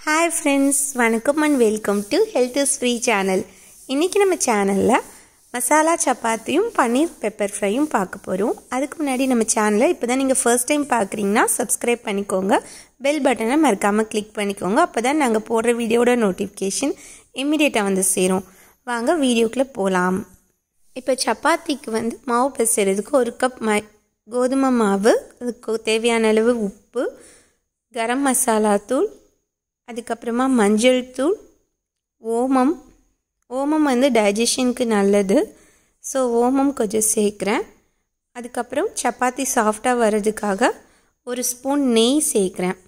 hi friends வணக்கம் and welcome to health is free channel இன்றைக்கி நம்ம சேனலில் மசாலா சப்பாத்தியும் பன்னீர் பெப்பர் ஃப்ரையும் பார்க்க போகிறோம் அதுக்கு முன்னாடி நம்ம சேனலை இப்போ தான் நீங்கள் ஃபர்ஸ்ட் டைம் பார்க்குறீங்கன்னா சப்ஸ்கிரைப் பண்ணிக்கோங்க பெல் பட்டனை மறக்காமல் கிளிக் பண்ணிக்கோங்க அப்போ தான் நாங்கள் போடுற வீடியோட நோட்டிஃபிகேஷன் இம்மிடியேட்டாக வந்து சேரும் வாங்க வீடியோக்குள்ளே போகலாம் இப்போ சப்பாத்திக்கு வந்து மாவு பிசைறதுக்கு ஒரு கப் ம கோதுமை மாவு அதுக்கு தேவையான அளவு உப்பு கரம் மசாலா தூள் அதுக்கப்புறமா மஞ்சள் தூள் ஓமம் ஓமம் வந்து டைஜஷனுக்கு நல்லது ஸோ ஓமம் கொஞ்சம் சேர்க்குறேன் அதுக்கப்புறம் சப்பாத்தி சாஃப்டாக வர்றதுக்காக ஒரு ஸ்பூன் நெய் சேர்க்குறேன்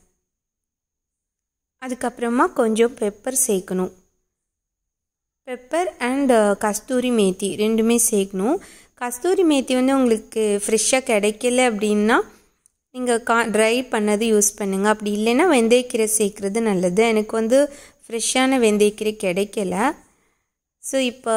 அதுக்கப்புறமா கொஞ்சம் பெப்பர் சேர்க்கணும் பெப்பர் அண்ட் கஸ்தூரி மேத்தி ரெண்டுமே சேர்க்கணும் கஸ்தூரி மேத்தி வந்து உங்களுக்கு ஃப்ரெஷ்ஷாக கிடைக்கல அப்படின்னா நீங்கள் கா ட்ரை பண்ணது யூஸ் பண்ணுங்கள் அப்படி இல்லைன்னா வெந்தயக்கீரை சேர்க்குறது நல்லது எனக்கு வந்து ஃப்ரெஷ்ஷான வெந்தயக்கீரை கிடைக்கல ஸோ இப்போ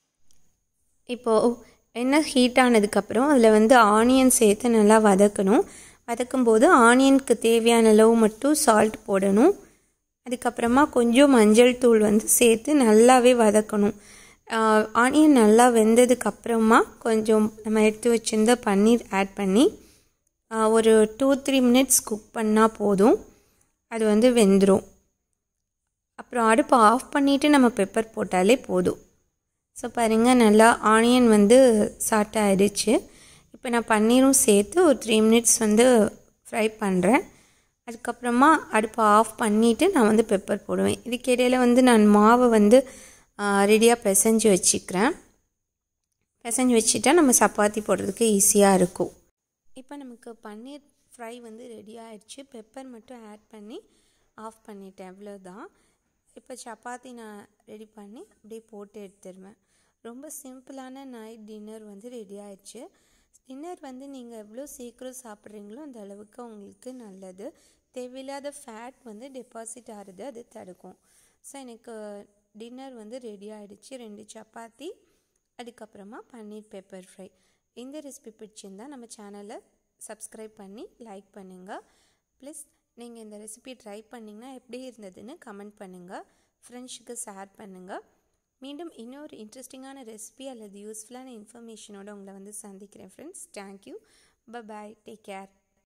இப்போது எண்ணெய் ஹீட் ஆனதுக்கப்புறம் அதில் வந்து ஆனியன் சேர்த்து நல்லா வதக்கணும் வதக்கும் போது ஆனியனுக்கு தேவையான அளவு மட்டும் சால்ட் போடணும் அதுக்கப்புறமா கொஞ்சம் மஞ்சள் தூள் வந்து சேர்த்து நல்லாவே வதக்கணும் ஆனியன் நல்லா வெந்ததுக்கப்புறமா கொஞ்சம் நம்ம எடுத்து வச்சுருந்த பன்னீர் ஆட் பண்ணி ஒரு டூ த்ரீ மினிட்ஸ் குக் பண்ணால் போதும் அது வந்து வெந்துடும் அப்புறம் அடுப்பு ஆஃப் பண்ணிவிட்டு நம்ம பெப்பர் போட்டாலே போதும் ஸோ பாருங்கள் நல்லா ஆனியன் வந்து சாட் ஆகிடுச்சு இப்போ நான் பன்னீரும் சேர்த்து ஒரு த்ரீ மினிட்ஸ் வந்து ஃப்ரை பண்ணுறேன் அதுக்கப்புறமா அடுப்பை ஆஃப் பண்ணிவிட்டு நான் வந்து பெப்பர் போடுவேன் இதுக்கிடையில் வந்து நான் மாவை வந்து ரெடியாக பிசைஞ்சு வச்சுக்கிறேன் பிசைஞ்சு வச்சுட்டா நம்ம சப்பாத்தி போடுறதுக்கு ஈஸியாக இருக்கும் இப்போ நமக்கு பன்னீர் ஃப்ரை வந்து ரெடி ஆயிடுச்சு பெப்பர் மட்டும் ஆட் பண்ணி ஆஃப் பண்ணிட்டேன் அவ்வளோதான் இப்போ சப்பாத்தி நான் ரெடி பண்ணி அப்படியே போட்டு எடுத்துருவேன் ரொம்ப சிம்பிளான நைட் டின்னர் வந்து ரெடி ஆயிடுச்சு டின்னர் வந்து நீங்கள் எவ்வளோ சீக்கிரம் சாப்பிட்றீங்களோ அந்த அளவுக்கு உங்களுக்கு நல்லது தேவையில்லாத ஃபேட் வந்து டெபாசிட் ஆகிறது அது தடுக்கும் ஸோ எனக்கு டின்னர் வந்து ரெடி ஆகிடுச்சு ரெண்டு சப்பாத்தி அதுக்கப்புறமா பன்னீர் பெப்பர் ஃப்ரை இந்த ரெசிபி பிடிச்சிருந்தால் நம்ம சேனலை சப்ஸ்கிரைப் பண்ணி லைக் பண்ணுங்கள் ப்ளஸ் நீங்கள் இந்த ரெசிபி ட்ரை பண்ணிங்கன்னா எப்படி இருந்ததுன்னு கமெண்ட் பண்ணுங்கள் ஃப்ரெண்ட்ஸுக்கு ஷேர் பண்ணுங்கள் மீண்டும் இன்னொரு இன்ட்ரெஸ்டிங்கான ரெசிபி அல்லது யூஸ்ஃபுல்லான இன்ஃபர்மேஷனோட உங்களை வந்து சந்திக்கிறேன் ஃப்ரெண்ட்ஸ் தேங்க்யூ ப பாய் டேக் கேர்